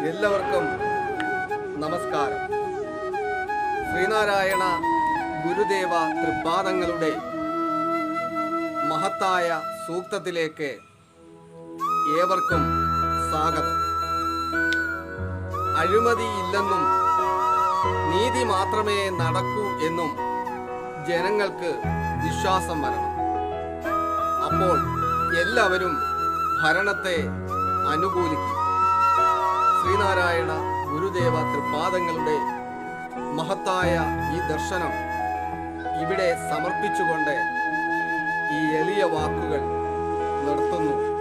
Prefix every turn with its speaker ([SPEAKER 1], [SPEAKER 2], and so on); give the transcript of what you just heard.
[SPEAKER 1] എല്ലാവർക്കും നമസ്കാരം ശ്രീനാരായണ ഗുരുദേവ തൃപാദങ്ങളുടെ മഹത്തായ സൂക്തത്തിലേക്ക് ഏവർക്കും സ്വാഗതം അഴിമതിയില്ലെന്നും നീതി മാത്രമേ നടക്കൂ എന്നും ജനങ്ങൾക്ക് വിശ്വാസം വരണം അപ്പോൾ എല്ലാവരും ഭരണത്തെ അനുകൂലിക്കും ശ്രീനാരായണ ഗുരുദേവ തൃപാദങ്ങളുടെ മഹത്തായ ഈ ദർശനം ഇവിടെ സമർപ്പിച്ചുകൊണ്ട് ഈ എളിയ വാക്കുകൾ നിർത്തുന്നു